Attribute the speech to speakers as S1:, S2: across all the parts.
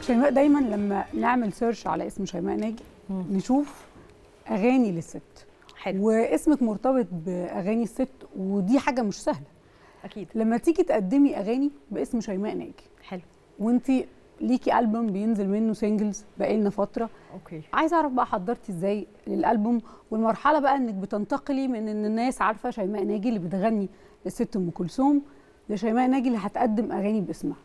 S1: شيماء دايما لما نعمل سيرش على اسم شيماء ناجي
S2: مم.
S1: نشوف اغاني للست
S2: حلو
S1: واسمك مرتبط باغاني الست ودي حاجه مش سهله
S2: اكيد
S1: لما تيجي تقدمي اغاني باسم شيماء ناجي
S2: حلو
S1: وانت ليكي البوم بينزل منه سينجلز بقالنا فتره
S2: اوكي
S1: عايزه اعرف بقى حضرتي ازاي للالبوم والمرحله بقى انك بتنتقلي من ان الناس عارفه شيماء ناجي اللي بتغني للست ام كلثوم لشيماء ناجي اللي هتقدم اغاني باسمها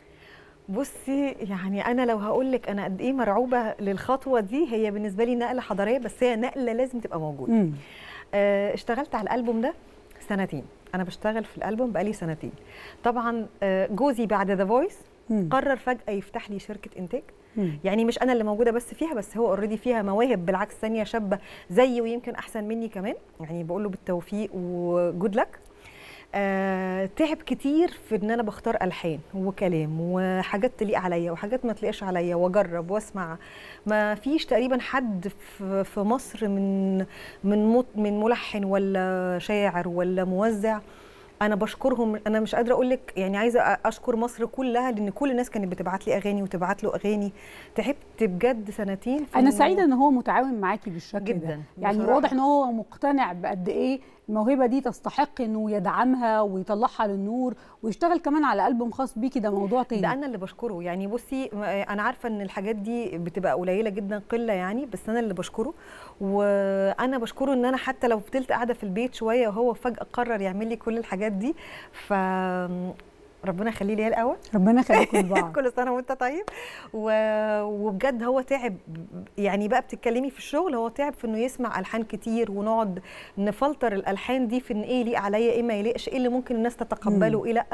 S2: بصي يعني انا لو هقول لك انا قد ايه مرعوبه للخطوه دي هي بالنسبه لي نقله حضاريه بس هي نقله لازم تبقى موجوده
S1: امم
S2: آه، اشتغلت على الالبوم ده سنتين انا بشتغل في الالبوم بقالي سنتين طبعا آه، جوزي بعد ذا فويس قرر فجاه يفتح لي شركه انتاج يعني مش انا اللي موجوده بس فيها بس هو اوريدي فيها مواهب بالعكس ثانيه شابه زيي ويمكن احسن مني كمان يعني بقول له بالتوفيق وجود لك آه تعب كتير في ان انا بختار الحان وكلام وحاجات تليق عليا وحاجات ما تليقش عليا واجرب واسمع ما فيش تقريبا حد في في مصر من من مط- من ملحن ولا شاعر ولا موزع انا بشكرهم انا مش قادره اقول لك يعني عايزه اشكر مصر كلها لان كل الناس كانت بتبعت لي اغاني وتبعت له اغاني تعبت بجد سنتين في
S1: انا
S2: إنه-
S1: سعيده ان هو متعاون معاكي بالشكل ده
S2: جدا
S1: يعني
S2: بصراحة.
S1: واضح ان هو مقتنع بقد ايه الموهبه دي تستحق انه يدعمها ويطلعها للنور ويشتغل كمان على البوم خاص بيكي ده موضوع تاني
S2: ده انا اللي بشكره يعني بصي م- انا عارفه ان الحاجات دي بتبقى قليله جدا قله يعني بس انا اللي بشكره وانا بشكره ان انا حتى لو فضلت قاعده في البيت شويه وهو فجاه قرر يعمل لي كل الحاجات دي ف ربنا يخليه لي الاول
S1: ربنا يخليكم لبعض
S2: كل سنه وانت طيب و... وبجد هو تعب يعني بقى بتتكلمي في الشغل هو تعب في انه يسمع الحان كتير ونقعد نفلتر الالحان دي في ان ايه يليق عليا ايه ما يليقش ايه اللي ممكن الناس تتقبله وايه لا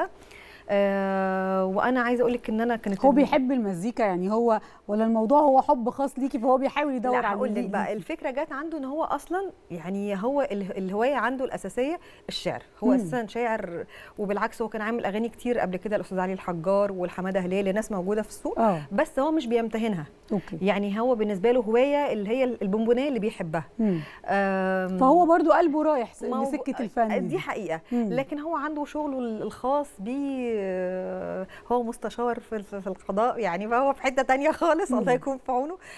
S2: آه وانا عايزه اقول لك ان انا كانت
S1: هو بيحب المزيكا يعني هو ولا الموضوع هو حب خاص ليكي فهو بيحاول يدور
S2: لا
S1: على
S2: هقول لك
S1: اللي
S2: بقى
S1: ليكي.
S2: الفكره جت عنده ان هو اصلا يعني هو ال- الهوايه عنده الاساسيه الشعر هو
S1: مم.
S2: اساسا شاعر وبالعكس هو كان عامل اغاني كتير قبل كده الاستاذ علي الحجار والحماده هلال ناس موجوده في السوق
S1: اه
S2: بس هو مش بيمتهنها
S1: اوكي
S2: يعني هو بالنسبه له هوايه اللي هي البونبونيه اللي بيحبها
S1: مم.
S2: آم،
S1: فهو برضو قلبه رايح
S2: ما هو-
S1: لسكه الفن
S2: دي حقيقه
S1: مم.
S2: لكن هو عنده شغله الخاص بيه آه، هو مستشار في في في القضاء يعني فهو في حته تانية خالص
S1: مم.
S2: الله يكون في عونه